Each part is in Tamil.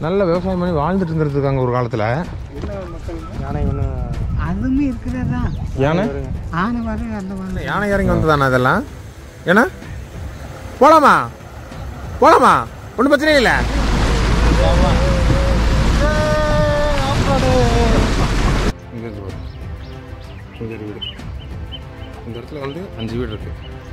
நல்ல விவசாயம் பண்ணி வாழ்ந்துட்டு இருந்திருக்காங்க ஒரு காலத்தில் யானை ஒன்று அதுவுமே இருக்கிறதா யானை ஆனை வர அந்த மாதிரி யானை இறங்கி வந்ததானே அதெல்லாம் ஏன்னா போலாமா போலாமா ஒன்றும் பிரச்சனை இல்லை இங்க இருக்கு பாரு. இங்க ஒரு வீடு இந்த இடத்துல வந்து அஞ்சு வீடு இருக்கு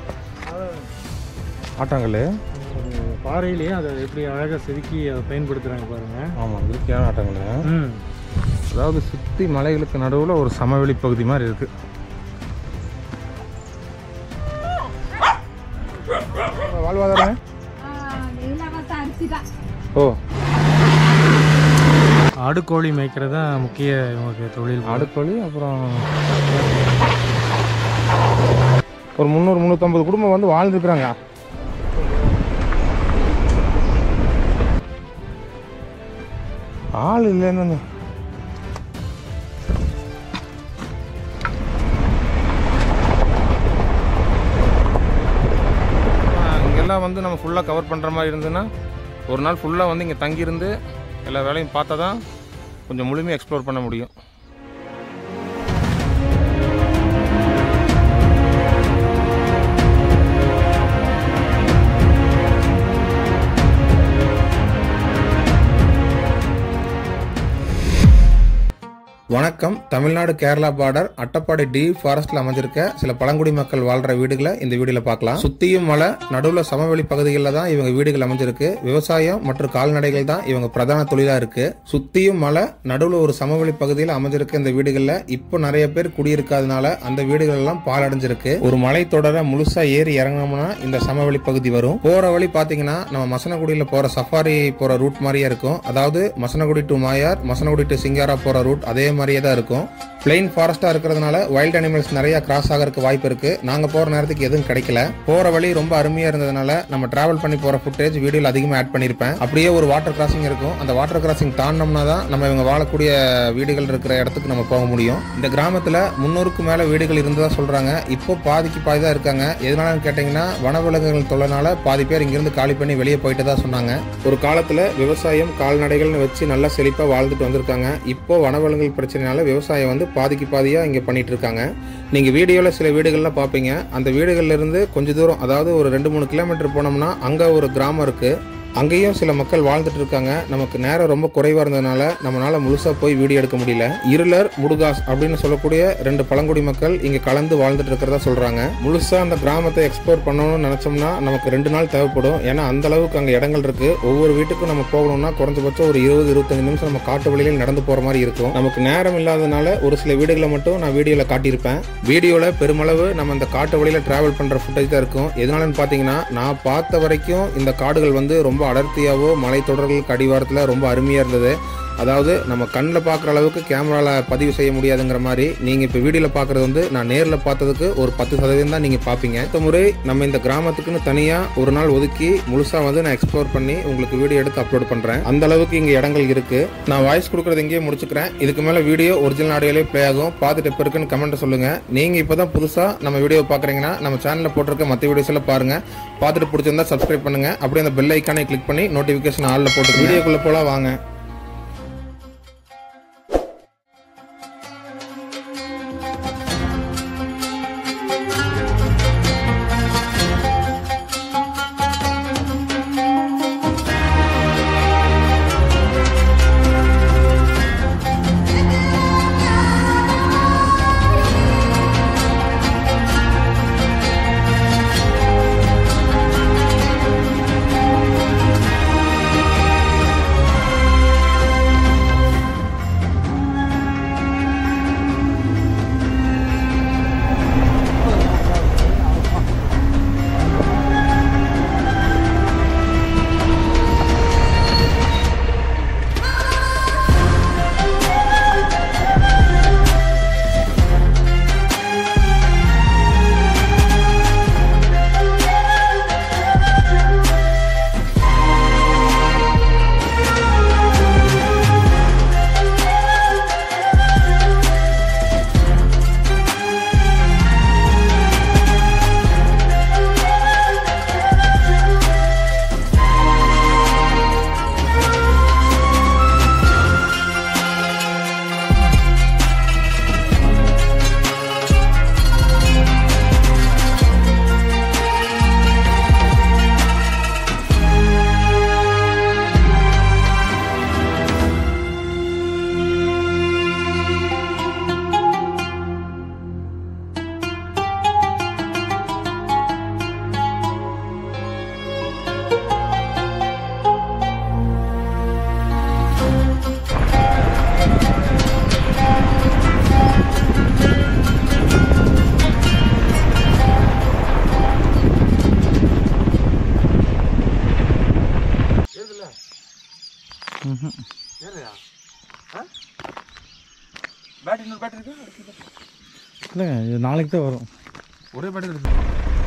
ஆட்டாங்கல் பாறையிலேயே அதை எப்படி அழகாக செதுக்கி அதை பயன்படுத்துகிறாங்க பாருங்க ஆமாம் இயற்கையான ஆட்டாங்கல் ம் அதாவது சுற்றி மலைகளுக்கு நடுவில் ஒரு சமவெளி பகுதி மாதிரி இருக்கு வாழ்வாதாரம் இலவச அரிசி தான் ஓ ஆடு கோழி மேய்க்கிறது தான் முக்கிய இவங்களுக்கு தொழில் ஆடுக்கோழி அப்புறம் ஒரு முந்நூறு முந்நூற்றம்பது குடும்பம் வந்து வாழ்ந்துருக்குறாங்க ஆள் இல்லைன்னு இங்கெல்லாம் வந்து நம்ம ஃபுல்லாக கவர் பண்ணுற மாதிரி இருந்ததுன்னா ஒரு நாள் ஃபுல்லாக வந்து இங்கே தங்கியிருந்து எல்லா வேலையும் பார்த்தா தான் கொஞ்சம் முழுமையாக எக்ஸ்ப்ளோர் பண்ண முடியும் வணக்கம் தமிழ்நாடு கேரளா பார்டர் அட்டப்பாடி டி ஃபாரஸ்ட்ல அமைஞ்சிருக்க சில பழங்குடி மக்கள் வாழ்ற வீடுகளை இந்த வீடியோல பார்க்கலாம் சுத்தியும் மலை நடுவுல சமவெளி பகுதிகளில் தான் இவங்க வீடுகள் அமைஞ்சிருக்கு விவசாயம் மற்றும் கால்நடைகள் தான் இவங்க பிரதான தொழிலா இருக்கு சுத்தியும் மலை நடுவுல ஒரு சமவெளி பகுதியில் அமைஞ்சிருக்க இந்த வீடுகள்ல இப்போ நிறைய பேர் குடியிருக்காதனால அந்த வீடுகள் எல்லாம் பாலடைஞ்சிருக்கு ஒரு மலை தொடர முழுசா ஏறி இறங்கினோம்னா இந்த சமவெளி பகுதி வரும் போற வழி பாத்தீங்கன்னா நம்ம மசனகுடியில போற சஃபாரி போற ரூட் மாதிரியே இருக்கும் அதாவது மசனகுடி டு மாயார் மசனகுடி டு சிங்காரா போற ரூட் அதே மாதிரியே தான் இருக்கும் பிளெயின் ஃபாரஸ்டா இருக்கிறதுனால வைல்ட் அனிமல்ஸ் நிறைய கிராஸ் ஆகிறதுக்கு வாய்ப்பு இருக்கு நாங்க போற நேரத்துக்கு எதுவும் கிடைக்கல போற வழி ரொம்ப அருமையா இருந்ததுனால நம்ம டிராவல் பண்ணி போற ஃபுட்டேஜ் வீடியோல அதிகமா ஆட் பண்ணிருப்பேன் அப்படியே ஒரு வாட்டர் கிராசிங் இருக்கும் அந்த வாட்டர் கிராசிங் தாண்டோம்னா தான் நம்ம இவங்க வாழக்கூடிய வீடுகள் இருக்கிற இடத்துக்கு நம்ம போக முடியும் இந்த கிராமத்துல முன்னூறுக்கு மேல வீடுகள் இருந்ததா சொல்றாங்க இப்போ பாதிக்கு பாதி தான் இருக்காங்க எதனாலன்னு கேட்டீங்கன்னா வனவிலங்குகள் தொல்லைனால பாதி பேர் இங்கிருந்து காலி பண்ணி வெளியே போயிட்டு தான் சொன்னாங்க ஒரு காலத்துல விவசாயம் கால்நடைகள்னு வச்சு நல்லா செழிப்பா வாழ்ந்துட்டு வந்திருக்காங்க இப்போ வனவிலங்குகள் பிரச்சனைனால விவசாயம் வந்து பாதிக்கு பாதியா இங்க பண்ணிட்டு இருக்காங்க நீங்க வீடியோல சில வீடுகள்லாம் பார்ப்பீங்க அந்த வீடுகள்ல இருந்து கொஞ்ச தூரம் அதாவது ஒரு ரெண்டு மூணு கிலோமீட்டர் போனோம்னா அங்க ஒரு கிராமம் இருக்கு அங்கேயும் சில மக்கள் வாழ்ந்துட்டு இருக்காங்க நமக்கு நேரம் ரொம்ப குறைவா இருந்ததுனால நம்மளால முழுசா போய் வீடியோ எடுக்க முடியல இருளர் முடுகாஸ் அப்படின்னு சொல்லக்கூடிய ரெண்டு பழங்குடி மக்கள் இங்க கலந்து வாழ்ந்துட்டு இருக்கிறதா சொல்றாங்க முழுசா அந்த கிராமத்தை எக்ஸ்ப்ளோர் பண்ணணும்னு நினைச்சோம்னா நமக்கு ரெண்டு நாள் தேவைப்படும் ஏன்னா அந்த அளவுக்கு அங்க இடங்கள் இருக்கு ஒவ்வொரு வீட்டுக்கும் நம்ம போகணும்னா குறைஞ்சபட்சம் ஒரு இருபது இருபத்தஞ்சு நிமிஷம் நம்ம காட்டு வழியில நடந்து போற மாதிரி இருக்கும் நமக்கு நேரம் இல்லாதனால ஒரு சில வீடுகளை மட்டும் நான் வீடியோல காட்டியிருப்பேன் வீடியோல பெருமளவு நம்ம இந்த காட்டு வழியில டிராவல் பண்ற ஃபுட்டேஜ் தான் இருக்கும் எதனாலன்னு பாத்தீங்கன்னா நான் பார்த்த வரைக்கும் இந்த காடுகள் வந்து ரொம்ப அடர்த்தியாவோ மலைத்தொடர்களுக்கு அடிவாரத்தில் ரொம்ப அருமையாக இருந்தது அதாவது நம்ம கண்ணில் பார்க்குற அளவுக்கு கேமராவில் பதிவு செய்ய முடியாதுங்கிற மாதிரி நீங்கள் இப்போ வீடியோவில் பார்க்குறது வந்து நான் நேரில் பார்த்ததுக்கு ஒரு பத்து சதவீதம் தான் நீங்கள் பார்ப்பீங்க இந்த முறை நம்ம இந்த கிராமத்துக்குன்னு தனியாக ஒரு நாள் ஒதுக்கி முழுசாக வந்து நான் எக்ஸ்ப்ளோர் பண்ணி உங்களுக்கு வீடியோ எடுத்து அப்லோட் பண்ணுறேன் அந்த அளவுக்கு இங்கே இடங்கள் இருக்குது நான் வாய்ஸ் கொடுக்குறது இங்கேயே முடிச்சுக்கிறேன் இதுக்கு மேலே வீடியோ ஒரிஜினல் ஆடியோலேயே ப்ளே ஆகும் பார்த்துட்டு எப்போ இருக்குன்னு கமெண்ட் சொல்லுங்கள் நீங்கள் இப்போ தான் புதுசாக நம்ம வீடியோ பார்க்குறீங்கன்னா நம்ம சேனலில் போட்டிருக்க மற்ற வீடியோஸ் எல்லாம் பாருங்கள் பார்த்துட்டு பிடிச்சிருந்தா சப்ஸ்கிரைப் பண்ணுங்கள் அப்படியே அந்த பெல் ஐக்கானை கிளிக் பண்ணி நோட்டிஃபிகேஷன் ஆளில் போட்டு வீடியோக்குள்ளே போலாம் வாங்க இல்லைங்க இது நாளைக்கு தான் வரும் ஒரே பேட்டரி இருக்கு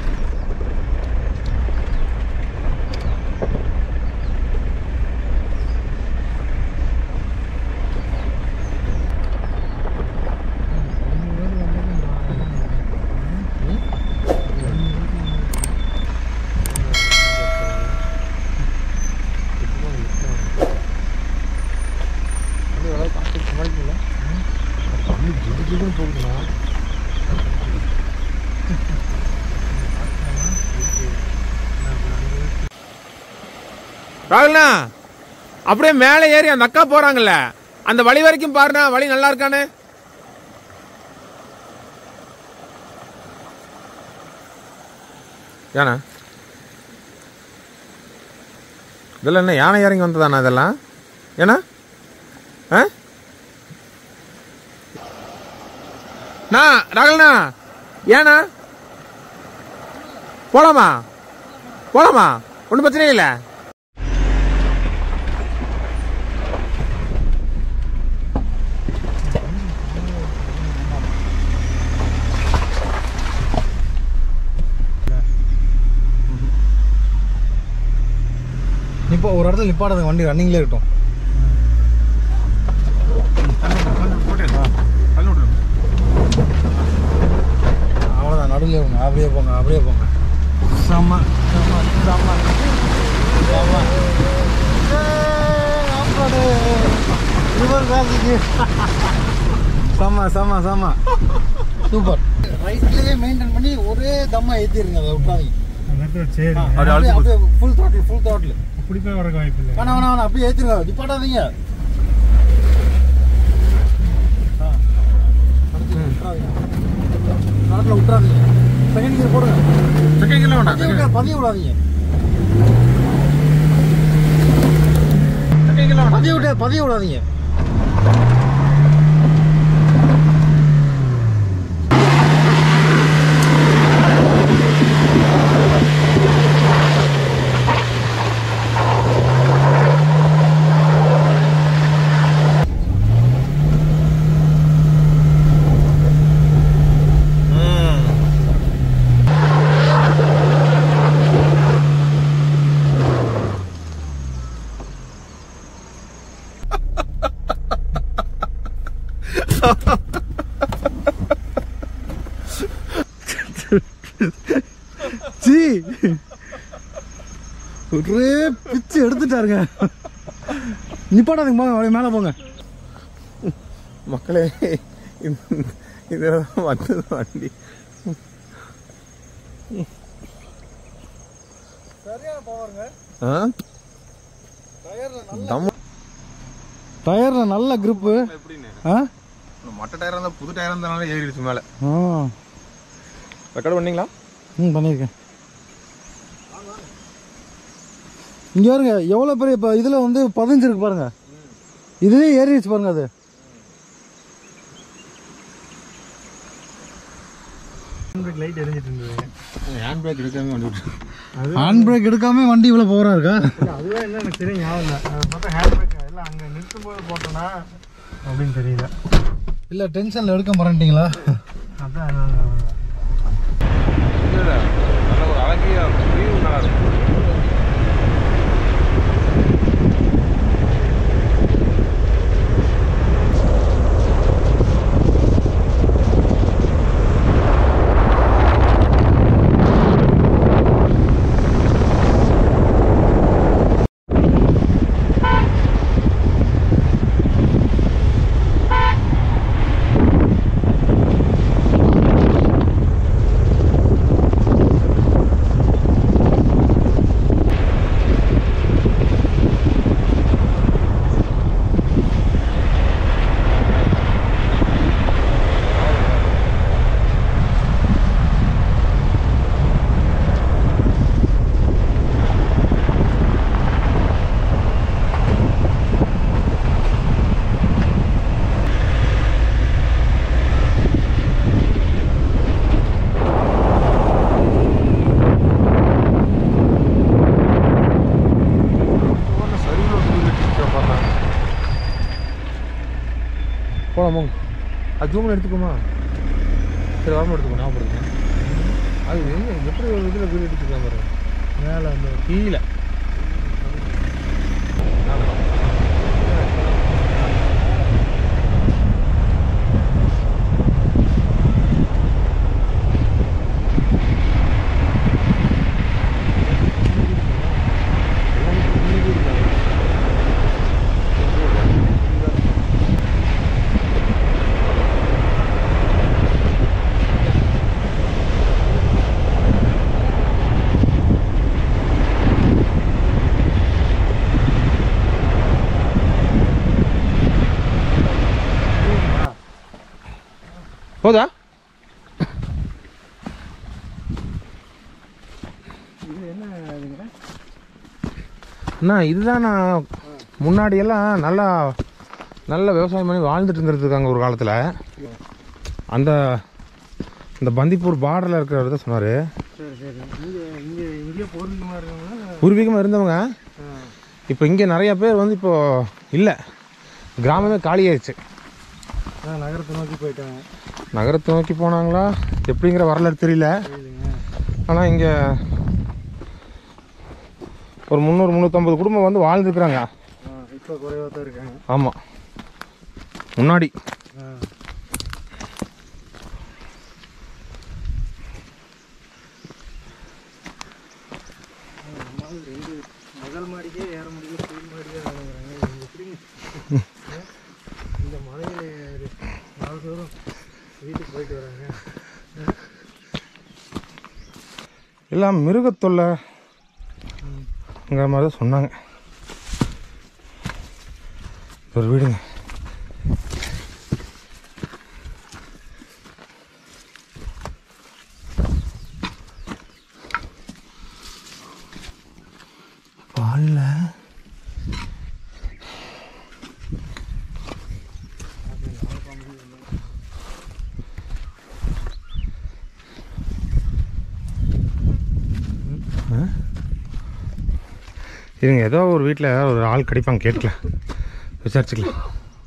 ராகுல்ண்ணா அப்படியே மேலே ஏறி அந்த அக்கா போறாங்கல்ல அந்த வழி வரைக்கும் பாருண்ணா வழி நல்லா இருக்கானே ஏண்ணா இதெல்லாம் என்ன யானை இறங்கி வந்ததாண்ணா இதெல்லாம் ஏண்ணா ஆ அண்ணா ராகுல்ண்ணா ஏண்ணா போலாமா போலாமா ஒன்றும் பிரச்சனை இல்லை இப்போ ஒரு இடத்துல நிப்பாடுங்க வண்டி ரன்னிங்லேயே இருக்கட்டும் அவ்வளோதான் நடுவில் போங்க அப்படியே போங்க அப்படியே போங்க செம்ம செம்ம செம்ம செம்ம ரிவர் கிராசிக்கு செம்ம செம்ம செம்ம சூப்பர் ரைட்லேயே மெயின்டைன் பண்ணி ஒரே தம்மா ஏற்றிருங்க அதை விட்டாதீங்க சரி அப்படியே அப்படியே ஃபுல் த்ராட்டில் ஃபுல் த்ராட்டில் அப்படி போய் வரக்க வாய்ப்பு இல்லை வேணாம் வேணாம் வேணாம் அப்படியே ஏற்றிருங்க நிப்பாட்டாதீங்க ஆ அடுத்து விட்றாதீங்க த்ராட்டில் விட்றாதீங்க செகண்ட் கியர் போடுங்க செகண்ட் கிலோ வேண்டாம் பதிய விட- பதிய விடாதீங்க செகண்ட் கிலோ பதிய விட பதிய விடாதீங்க சி ஒரே பிச்சு எடுத்துட்டாருங்க நிப்பாட்டாதுங்க போங்க அப்படியே மேலே போங்க மக்களே இதெல்லாம் வந்தது வண்டி சரியான பவருங்க ஆ டயர்ல தம் டயர்ல நல்ல கிரிப்பு எப்படின்னு ஆ மட்ட டயர் இருந்தா புது டயர் இருந்தனால ஏறிடுச்சு மேல ஆ ரெக்கார்ட் பண்ணீங்களா ம் பண்ணியிருக்கேன் இங்கே பாருங்க எவ்வளோ பெரிய இப்போ இதில் வந்து பதிஞ்சிருக்கு பாருங்க இதுலேயே ஏறிடுச்சு பாருங்க அது லைட் எரிஞ்சிட்டு இருந்தது ஹேண்ட் பிரேக் எடுக்காம வண்டி விட்டு ஹேண்ட் பிரேக் எடுக்காம வண்டி இவ்வளோ பவராக இருக்கா இல்ல, அதுவே என்ன எனக்கு தெரியும் ஞாபகம் இல்லை அதை பார்த்தா ஹேண்ட் பிரேக் எல்லாம் அங்கே நிறுத்தும் போது போட்டோன்னா அப்படின்னு தெரியல இல்லை டென்ஷனில் எடுக்க மறந்துட்டீங்களா அதான் அதான், அதான். நல்ல ஒரு அழகிய வியூ நல்லா இருக்கும் போலாம் போங்க அது ஜூம் எடுத்துக்கோமா சரி வரமா எடுத்துக்கோ நான் போடுறேன் அது என்ன எப்படி ஒரு இதில் வீடு எடுத்துக்கலாம் பாருங்க மேலே அந்த கீழே போதா இது என்ன இதுங்க அண்ணா இதுதான் நான் முன்னாடி எல்லாம் நல்லா நல்ல விவசாயம் பண்ணி வாழ்ந்துட்டு இருந்திருக்காங்க ஒரு காலத்தில் அந்த இந்த பந்திப்பூர் பார்டரில் இருக்கிறவர் தான் சொன்னார் சரி சரி இங்கே இங்கே இங்கே பொருளுமா இருக்காங்களா பூர்வீகமாக இருந்தவங்க இப்போ இங்கே நிறைய பேர் வந்து இப்போ இல்லை கிராமமே காலியாயிடுச்சு ஆ நகரத்தை நோக்கி போயிட்டாங்க நகரத்தை நோக்கி போனாங்களா எப்படிங்கிற வரலாறு தெரியல புரியுதுங்க ஆனால் இங்கே ஒரு முந்நூறு முந்நூற்றம்பது குடும்பம் வந்து வாழ்ந்துருக்குறாங்க ஆ இப்போ குறைவாக தான் இருக்காங்க ஆமாம் முன்னாடி ஆ நம்மளால ரெண்டு முதல் மாடிக்கே ஏற முடியல கீழ் மாடிக்கே வேலைங்கிறாங்க இது எப்படிங்க ஆ? இந்த மலையில் நாலு தூரம் வீட்டுக்கு போயிட்டு வராங்க எல்லாம் மிருகத்தொல்லைங்கிற மாதிரி தான் சொன்னாங்க ஒரு வீடுங்க பால்ல இருங்க ஏதோ ஒரு வீட்டில் ஒரு ஆள் கிடைப்பாங்க கேட்கலாம் விசாரிச்சுக்கலாம்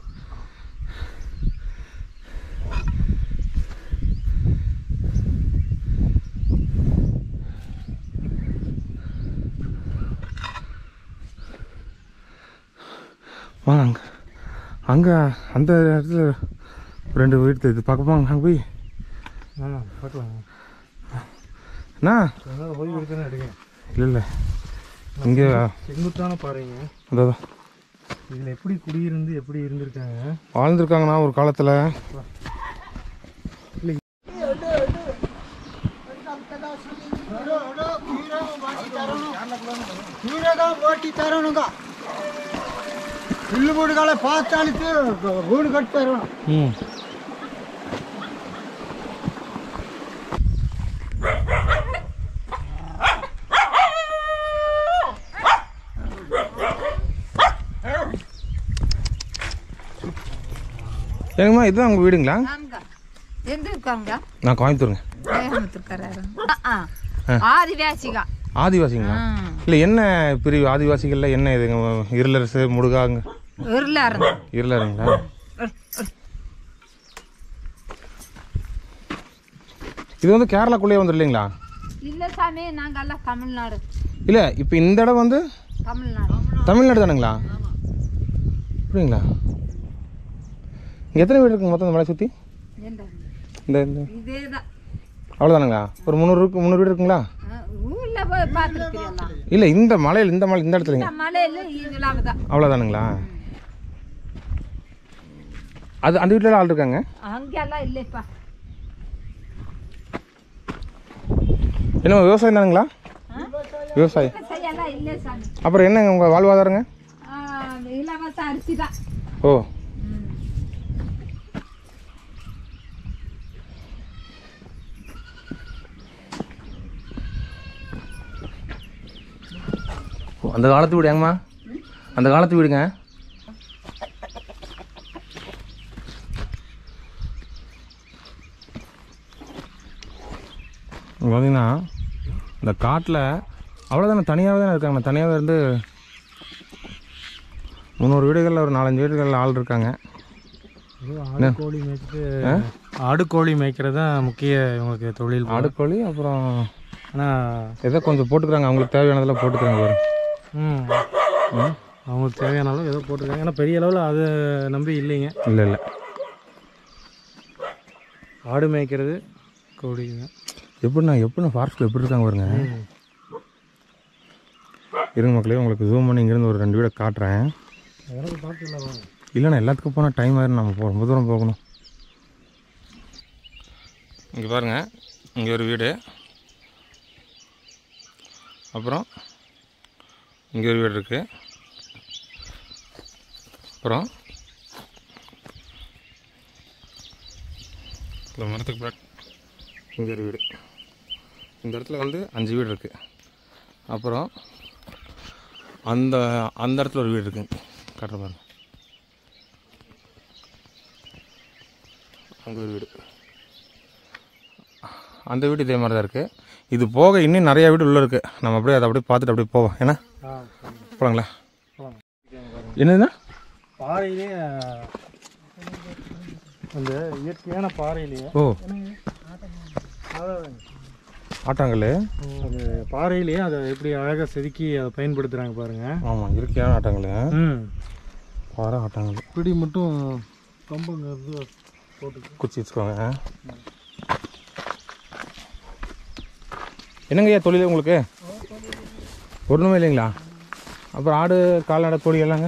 வாங்க அங்கே அங்கே அந்த இடத்துல ரெண்டு வீடு இது பார்க்க போங்க அங்கே போய் ஆ பார்க்கலாம் அண்ணா என்னால் ஓய்வு எடுத்தானே எடுங்க இல்லை இல்லை இங்கே செங்குத்தான பாருங்க அதான் இதில் எப்படி குடியிருந்து எப்படி இருந்திருக்காங்க வாழ்ந்துருக்காங்கண்ணா ஒரு காலத்தில் ಓಟಿ ತರೋಣ ಇಲ್ಲು ಬುಡುಗಳ ಪಾಸ್ ಅಳಿತು ಗೂಡು ಕಟ್ತಾರೋಣ ம் ஏங்கம்மா இதுதான் உங்கள் வீடுங்களா நான்கா எந்த இருக்காங்க நான் கோயம்புத்தூருங்க கோயம்புத்தூர்காரரு ஆதிவாசிகா ஆதிவாசிங்களா இல்லை என்ன பிரிவு ஆதிவாசிகளில் என்ன இதுங்க இருளரசு முடுகாங்க இருளாருங்க இருளருங்களா இது வந்து கேரளாக்குள்ளேயே வந்துடும் இல்லைங்களா இல்ல சாமி நாங்கெல்லாம் தமிழ்நாடு இல்லை இப்போ இந்த இடம் வந்து தமிழ்நாடு தமிழ்நாடு தானுங்களா அப்படிங்களா இங்கே எத்தனை வீடு இருக்குங்க மொத்தம் இந்த மலை சுற்றி ஏண்டா? இந்த இந்த இதேதான் அவ்வளோதானுங்களா ஒரு முந்நூறு இருக்கு முந்நூறு வீடு இருக்குங்களா அஹ், ஊர்ல போய் பார்த்துருக்கிறீங்களா இல்லை இந்த மலையில் இந்த மலை இந்த இடத்துலங்க இந்த மலையில இதெல்லாம் தான் அவ்வளோதானுங்களா அது அந்த வீட்டில் ஆள் இருக்காங்க அங்கெல்லாம் இல்லைப்பா என்ன விவசாயம் தானுங்களா விவசாயம் விவசாயம்லாம் இல்லை சாமி அப்புறம் என்னங்க உங்கள் வாழ்வாதாரங்க ஆஹ், இலவச அரிசி தான் ஓ ஓ, அந்த காலத்து வீடு ஏங்கம்மா அந்த காலத்து வீடுங்க இங்க பார்த்தீங்கன்னா இந்த காட்டில் அவ்வளோதானே தனியாகவே தானே இருக்காங்க தனியாகவே இருந்து முந்நூறு வீடுகளில் ஒரு நாலஞ்சு வீடுகளில் ஆள் இருக்காங்க இது ஆடு கோழி மேய்ச்சிட்டு ஆடு கோழி மேய்க்கிறது தான் முக்கிய இவங்களுக்கு தொழில் போல. ஆடுக்கோழி அப்புறம் ஆனால் ஏதோ கொஞ்சம் போட்டுக்கிறாங்க அவங்களுக்கு தேவையானதெல்லாம் போட்டுக்கிறாங்க பாரு ம் ம் அவங்களுக்கு தேவையான அளவு ஏதோ போட்டிருக்காங்க ஏன்னா பெரிய அளவில் அதை நம்பி இல்லைங்க இல்லை இல்லை ஆடு மேய்க்கிறது கோழி தான் எப்படிண்ணா எப்படிண்ணா ஃபாரஸ்ட்டில் எப்படி இருக்காங்க பாருங்க இருங்க மக்களே உங்களுக்கு ஜூம் பண்ணி இங்கேருந்து ஒரு ரெண்டு வீடை காட்டுறேன் எனக்கு பார்த்துல வாங்க இல்லைண்ணா எல்லாத்துக்கும் போனால் டைம் ஆயிரும் நம்ம போ ரொம்ப தூரம் போகணும் இங்கே பாருங்க இங்கே ஒரு வீடு அப்புறம் இங்கே ஒரு வீடு இருக்குது அப்புறம் இந்த மரத்துக்கு பேக் இங்கே ஒரு வீடு இந்த இடத்துல வந்து அஞ்சு வீடு இருக்குது அப்புறம் அந்த அந்த இடத்துல ஒரு வீடு இருக்குங்க காட்டுற பாருங்க அங்கே ஒரு வீடு அந்த வீடு இதே மாதிரி தான் இருக்குது இது போக இன்னும் நிறையா வீடு உள்ளே இருக்குது நம்ம அப்படியே அதை அப்படியே பார்த்துட்டு அப்படியே போவோம் ஏன்னா ஆ போகலாங்களா போகலாம் என்னதுண்ணா பாறையிலே அந்த இயற்கையான பாறையிலேயே ஓ அதான் ஆட்டாங்கல் அது பாறையிலேயே அதை எப்படி அழகாக செதுக்கி அதை பயன்படுத்துகிறாங்க பாருங்க ஆமாம் இயற்கையான ஆட்டாங்கல் ம் பாறை ஆட்டாங்கல் பிடி மட்டும் கம்பங்க இது போட்டு குச்சி வச்சுக்கோங்க என்னங்கய்யா தொழில் உங்களுக்கு ஒன்றுமே இல்லைங்களா அப்புறம் ஆடு கால்நடை கோழி எல்லாங்க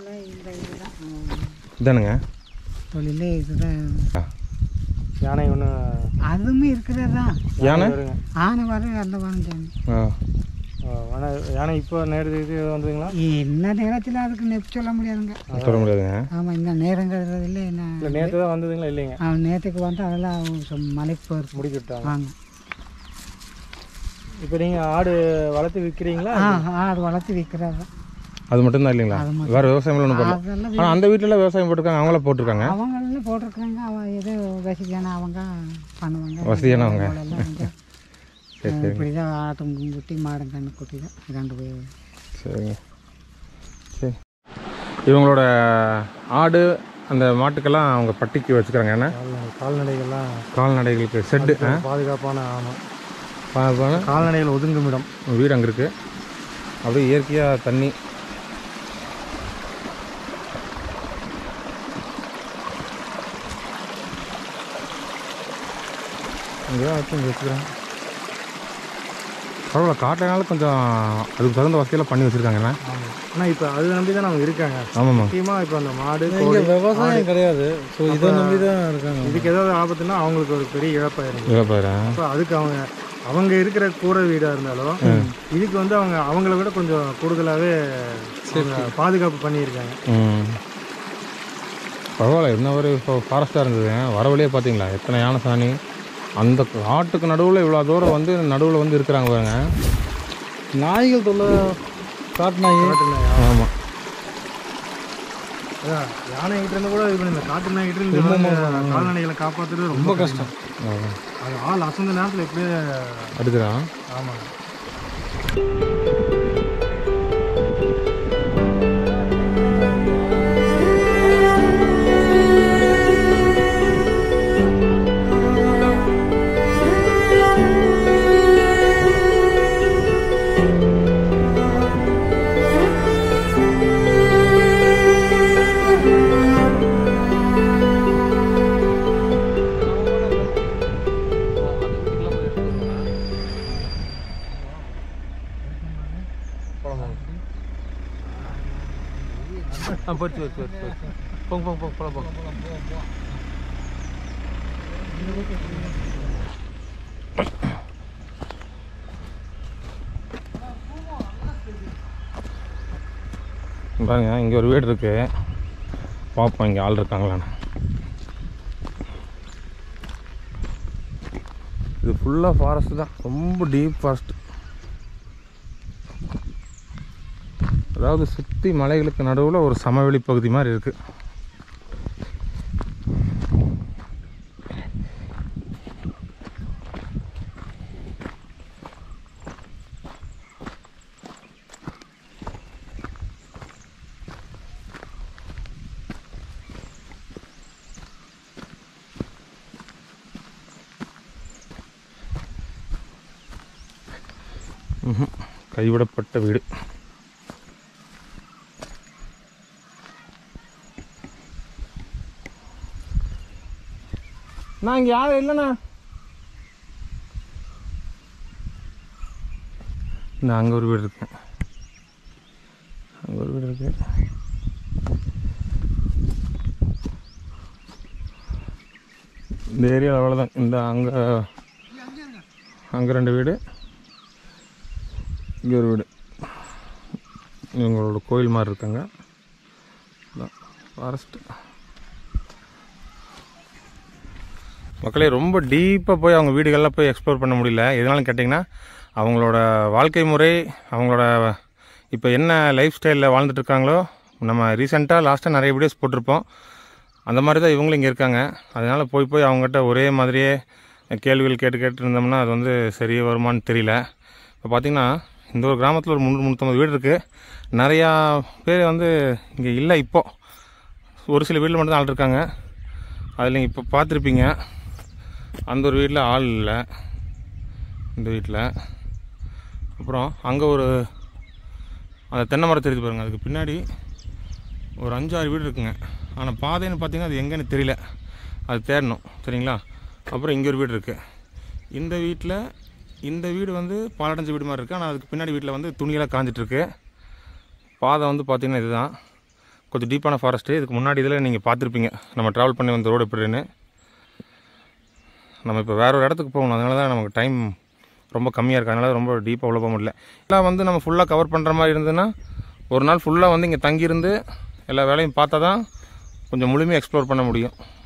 இதானுங்க தொழிலே இதுதான் யானை ஒன்று அதுவுமே இருக்கிறது தான் யானை வருங்க ஆனை வரும் அந்த வாங்கிட்டாங்க ஆ ஆ, யானை யானை இப்போ நேரத்து இது வந்ததுங்களா என்ன நேரத்தில் அதுக்கு நெப்பு சொல்ல முடியாதுங்க சொல்ல முடியாதுங்க ஆமாம் இந்த நேரங்கிறதுல இல்லை என்ன நேற்று தான் வந்ததுங்களா இல்லைங்க அவன் நேற்றுக்கு வந்து அதெல்லாம் சொ- மலைக்கு போயிருக்கு முடிச்சு விட்டாங்க வாங்க இப்போ நீங்கள் ஆடு வளர்த்து விற்கிறீங்களா ஆ ஆடு வளர்த்து விற்கிறாங்க அது மட்டும்தான் இல்லைங்களா வேற விவசாயம் ஒன்றும் பண்ணல அதெல்லாம் ஆனால் அந்த வீட்டில் விவசாயம் போட்டிருக்காங்க அவங்கள போட்டிருக்காங்க அவங்களெல்லாம் போட்டிருக்கிறாங்க அவன் ஏதோ வசதியான அவங்க பண்ணுவாங்க வசதியானவங்க. அவங்களெல்லாம் வந்து, அஹ், இப்படிதான் ஆட்டம் குட்டி மாடும் கண்ணு குட்டி தான் ரெண்டு பேர் சரிங்க சரி இவங்களோட ஆடு அந்த மாட்டுக்கெல்லாம் அவங்க பட்டிக்கு வச்சுக்கிறாங்க ஏன்னா கால்நடை கால்நடைகள்லாம் கால்நடைகளுக்கு செட்டு பாதுகாப்பான ஆமாம் பார்ப்பான கால்நடைகள் ஒதுங்கும் இடம் வீடு அங்கே இருக்குது அப்படியே இயற்கையாக தண்ணி இங்கே தான் வச்சு இங்கே வச்சுக்கிறேன் பரவாயில்ல காட்டினால கொஞ்சம் அதுக்கு தகுந்த வசதியெல்லாம் பண்ணி வச்சுருக்காங்க என்ன ஆமாம் ஆனால் இப்போ அதை நம்பி தான் அவங்க இருக்காங்க ஆமாம்மா முக்கியமாக இப்போ அந்த மாடு கோழி, விவசாயம் கிடையாது ஸோ இதை நம்பி தான் இருக்காங்க இதுக்கு ஏதாவது ஆபத்துன்னா அவங்களுக்கு ஒரு பெரிய இழப்பாயிரும் இங்கே பாரு அப்போ அதுக்கு அவங்க அவங்க இருக்கிற கூரை வீடாக இருந்தாலும் இதுக்கு வந்து அவங்க அவங்கள விட கொஞ்சம் கூடுதலாகவே பாதுகாப்பு பண்ணியிருக்காங்க ம் பரவாயில்ல என்ன ஒரு ஃபாரஸ்ட்டாக இருந்தது வர வழியே பார்த்தீங்களா எத்தனை யானை சாணி அந்த காட்டுக்கு நடுவில் இவ்வளோ தூரம் வந்து நடுவில் வந்து இருக்கிறாங்க பாருங்க நாய்கள் தொல்லை காட்டு நாய் ஆமாம் அதான் யானை கிட்ட இருந்து கூட இது பண்ணி காட்டு நாய் கிட்ட இருந்து வந்து கால்நடைகளை காப்பாற்றுறது ரொம்ப கஷ்டம் அது ஆள் அசந்த நேரத்தில் எப்படியே அடுக்குறான் ஆமாங்க ஆ போச்சு போச்சு போச்சு போச்சு போங்க போங்க போங்க போலாம் போங்க பாருங்க இங்கே ஒரு வீடு இருக்கு பார்ப்போம் இங்கே ஆள் இருக்காங்களான்னு இது ஃபுல்லாக ஃபாரஸ்ட் தான் ரொம்ப டீப் ஃபாரஸ்ட் அதாவது சுற்றி மலைகளுக்கு நடுவில் ஒரு சமவெளி பகுதி மாதிரி இருக்கு ம்ஹும். கைவிடப்பட்ட வீடு நான் இங்கே யாரும் இல்லைண்ணா நான் அங்கே ஒரு வீடு இருக்கு அங்கே ஒரு வீடு இருக்கு இந்த ஏரியாவில் அவ்வளோதான் இந்த அங்கே அங்கே ரெண்டு வீடு இங்கே ஒரு வீடு இவங்களோட கோயில் மாதிரி இருக்காங்க ஃபாரஸ்ட்டு மக்களே ரொம்ப டீப்பாக போய் அவங்க வீடுகளில் போய் எக்ஸ்ப்ளோர் பண்ண முடியல எதனாலும் கேட்டிங்கன்னா அவங்களோட வாழ்க்கை முறை அவங்களோட இப்போ என்ன லைஃப் ஸ்டைலில் வாழ்ந்துட்டு இருக்காங்களோ நம்ம ரீசெண்டாக லாஸ்ட்டாக நிறைய வீடியோஸ் போட்டிருப்போம் அந்த மாதிரி தான் இவங்களும் இங்கே இருக்காங்க அதனால் போய் போய் அவங்ககிட்ட ஒரே மாதிரியே கேள்விகள் கேட்டு கேட்டு இருந்தோம்னா அது வந்து சரி வருமான்னு தெரியல இப்போ பார்த்திங்கன்னா இந்த ஒரு கிராமத்தில் ஒரு முந்நூறு முந்நூற்றம்பது வீடு இருக்குது நிறையா பேர் வந்து இங்கே இல்லை இப்போது ஒரு சில வீட்டில் மட்டும் தான் ஆள் இருக்காங்க அதில் நீங்கள் இப்போ பார்த்துருப்பீங்க அந்த ஒரு வீட்டில் ஆள் இல்லை இந்த வீட்டில் அப்புறம் அங்கே ஒரு அந்த தென்னை மரம் தெரியுது பாருங்க அதுக்கு பின்னாடி ஒரு அஞ்சாறு வீடு இருக்குங்க ஆனால் பாதைன்னு பார்த்தீங்கன்னா அது எங்கேன்னு தெரியல அது தேடணும் சரிங்களா அப்புறம் இங்கே ஒரு வீடு இருக்குது இந்த வீட்டில் இந்த வீடு வந்து பாலடைஞ்ச வீடு மாதிரி இருக்குது ஆனால் அதுக்கு பின்னாடி வீட்டில் வந்து துணியெல்லாம் காஞ்சிட்ருக்கு பாதை வந்து பார்த்திங்கன்னா இதுதான் கொஞ்சம் டீப்பான ஃபாரஸ்ட்டு இதுக்கு முன்னாடி இதில் நீங்கள் பார்த்துருப்பீங்க நம்ம ட்ராவல் பண்ணி வந்த ரோடு எப்படின்னு நம்ம இப்போ வேற ஒரு இடத்துக்கு போகணும் அதனால தான் நமக்கு டைம் ரொம்ப கம்மியாக இருக்குது அதனால ரொம்ப டீப்பாக உள்ள போக முடியல எல்லாம் வந்து நம்ம ஃபுல்லாக கவர் பண்ணுற மாதிரி இருந்ததுன்னா ஒரு நாள் ஃபுல்லாக வந்து இங்கே தங்கியிருந்து எல்லா வேலையும் பார்த்தா தான் கொஞ்சம் முழுமையாக எக்ஸ்ப்ளோர் பண்ண முடியும்